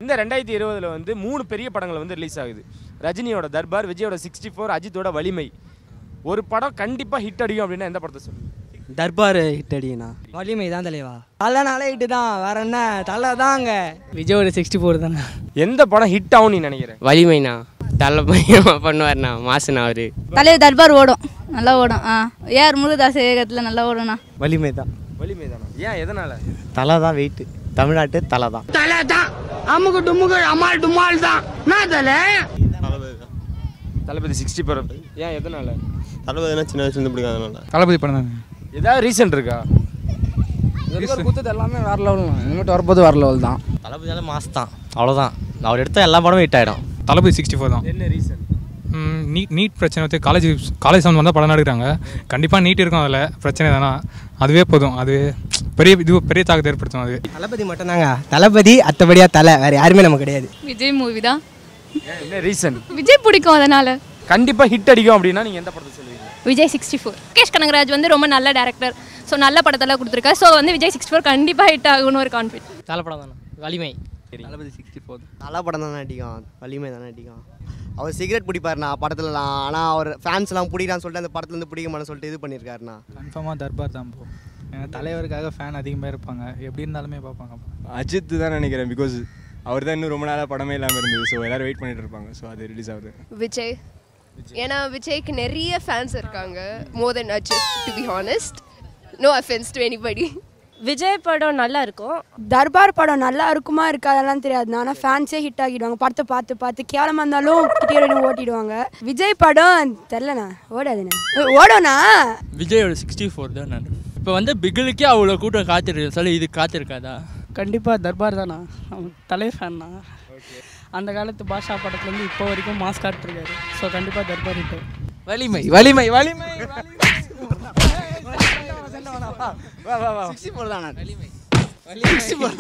இந்த ரெண்டாயிரத்தி இருபதுல வந்து மூணு பெரிய படங்கள் வந்து ரிலீஸ் ஆகுது ரஜினியோட தர்பார் விஜயோட சிக்ஸ்டி ஃபோர் அஜித்தோட வலிமை ஒரு படம் கண்டிப்பாக ஹிட் அடிக்கும் அப்படின்னா எந்த படத்தை சொல்லுங்க தர்பார் ஹிட் அடிங்கண்ணா வலிமை தான் தலைவா தலைனாலே ஹிட்டு தான் வேற என்ன தலை தாங்க விஜயோட சிக்ஸ்டி ஃபோர் தானே எந்த படம் ஹிட் ஆகும் நீ நினைக்கிறேன் வலிமைண்ணா தலை பையன் பண்ணுவார்ண்ணா மாசுண்ணா அவரு தலைவர் தர்பார் ஓடும் நல்லா ஓடும் ஆ ஏஆர் முருகதாஸ் இயக்கத்தில் நல்லா ஓடும்ண்ணா வலிமை தான் வலிமை தானா ஏன் எதனால தலை தான் வெயிட்டு தமிழ்நாட்டு தலை தான் தளபதி சிக்ஸ்டி ஃபோர் ஏன் எதனால தளபதினா சின்ன வயசுலேருந்து பிடிக்கும் அதனால தளபதி படம் தானே ஏதாவது ரீசன் இருக்கா குத்தது எல்லாமே வேற லெவல் இனிமேட்டு வரப்போது வேற லெவல் தான் தளபதியால மாஸ் தான் அவ்வளோதான் அவர் எடுத்த எல்லா படமும் ஹிட் ஆகிடும் தளபதி சிக்ஸ்டி ஃபோர் தான் என்ன ரீசன் ம், நீட் நீட் பிரச்சனை வந்து காலேஜ் காலேஜ் சம்மந்தம் தான் படம் எடுக்கிறாங்க கண்டிப்பாக நீட் இருக்கும் அதில் பிரச்சனை தானே அதுவே போதும் அது பெரிய இது பெரிய தாக்கத்தை ஏற்படுத்தும் அது தளபதி மட்டும்தாங்க தளபதி அத்தபடியா தலை வேற யாருமே நமக்கு கிடையாது விஜய் மூவி தான் என்ன ரீசன் விஜய் பிடிக்கும் அதனால கண்டிப்பாக ஹிட் அடிக்கும் அப்படின்னா நீங்கள் எந்த படத்தை சொல்லுவீங்க விஜய் சிக்ஸ்டி ஃபோர் முகேஷ் கனகராஜ் வந்து ரொம்ப நல்ல டேரக்டர் ஸோ நல்ல படத்தெல்லாம் கொடுத்துருக்காரு ஸோ வந்து விஜய் சிக்ஸ்டி ஃபோர் கண்டிப்பாக ஹிட் ஆகும்னு ஒரு கான்ஃபிடன்ஸ் தலை படம் தானே வலிமை தளபதி சிக்ஸ்டி ஃபோர் தலை படம் தானே அடிக்கும் வலிமை தானே அடிக்கும் அவர் சிகரெட் பிடிப்பாருண்ணா படத்துலலாம் ஆனால் அவர் ஃபேன்ஸ்லாம் பிடிக்கிறான்னு சொல்லிட்டு அந்த படத்துலேருந்து பிடிக்க மாட்டேன்னு சொல்லிட்டு இது பண்ணியிருக்காருண்ணா கன்ஃபார்மாக தர்பார் தான் போ ஏன்னா தலைவருக்காக ஃபேன் அதிகமாக இருப்பாங்க எப்படி இருந்தாலுமே பார்ப்பாங்க அஜித் தான் நினைக்கிறேன் பிகாஸ் அவர் தான் இன்னும் ரொம்ப நாளாக படமே இல்லாமல் இருந்தது ஸோ எல்லாரும் வெயிட் பண்ணிட்டு இருப்பாங்க ஸோ அது ரிலீஸ் ஆகுது விஜய் ஏன்னா விஜய்க்கு நிறைய ஃபேன்ஸ் இருக்காங்க more than Ajith to be honest no offence to anybody Vijay படம் நல்லா இருக்கும் தர்பார் படம் நல்லா இருக்குமா இருக்காதெல்லாம் தெரியாது ஆனால் ஃபேன்ஸே ஹிட் ஆகிடுவாங்க படத்தை பார்த்து பார்த்து கேவலமாக இருந்தாலும் கிட்டியோட ஓட்டிடுவாங்க விஜய் படம் தெரிலண்ணா ஓடாதுண்ணா ஏ, ஓடும்ண்ணா விஜயோட சிக்ஸ்டி ஃபோர் தான் நான் இப்போ வந்து பிகிலுக்கே அவ்வளோ கூட்டம் காத்திருக்கு சொல்லி இது காத்திருக்காதா கண்டிப்பாக தர்பார் தானா அவன் தலை ஃபேன் தான் அந்த காலத்து பாஷா படத்துலேருந்து இப்போ வரைக்கும் மாஸ் காட்டிருக்காரு ஸோ கண்டிப்பாக தர்பார் ஹிட் வலிமை வலிமை வலிமை வா வா வா சிக்ஸ்டி ஃபோர் தானே வலிமை சிக்ஸ்டி ஃபோர்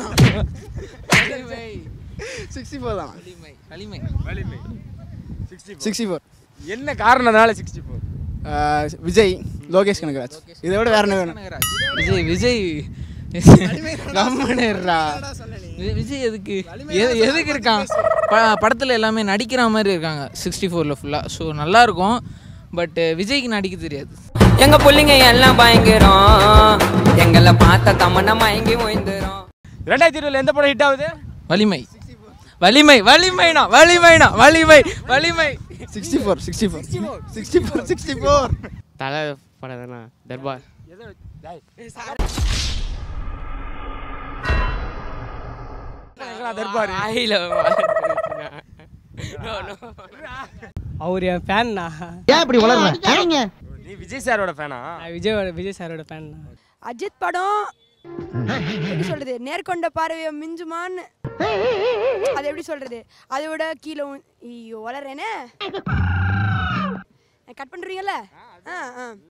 சிக்ஸ்டி ஃபோர் தான் வலிமை வலிமை சிக்ஸ்டி சிக்ஸ்டி ஃபோர் என்ன காரணத்தினால சிக்ஸ்டி ஃபோர் விஜய் லோகேஷ் கனகராஜ் இதை விட வேற என்ன வேணும் விஜய் விஜய் கம்மனர்ரா விஜய் எதுக்கு எது- எதுக்கு இருக்கான் ப- படத்துல எல்லாமே நடிக்கிற மாதிரி இருக்காங்க சிக்ஸ்டி ஃபோரில் ஃபுல்லாக ஸோ நல்லா இருக்கும் பட் விஜய்க்கு நடிக்க தெரியாது எங்க பிள்ளைங்க எல்லாம் பயங்கரம் எங்களை பார்த்த தமன்னா மயங்கி ஓய்ந்துரும் ரெண்டாயிரத்தி இருபதுல எந்த படம் ஹிட் ஆகுது வலிமை வலிமை வலிமைனா வலிமைனா Valimai Valimai sixty four sixty four sixty four sixty four தலை படம் தானே தர்பார் தர்பார் ஆயில அவர் என் ஃபேன்னா நீ விஜய் சாரோட ஃபேனா விஜயோட விஜய் சாரோட ஃபேன் அஜித் படம் எப்படி சொல்றது நேர்கொண்ட பார்வையை மிஞ்சுமான்னு அது எப்படி சொல்றது அதை விட கீழே உ- ஐயோ வளர்றேனே கட் பண்ணுறீங்கல்ல ஆ ஆ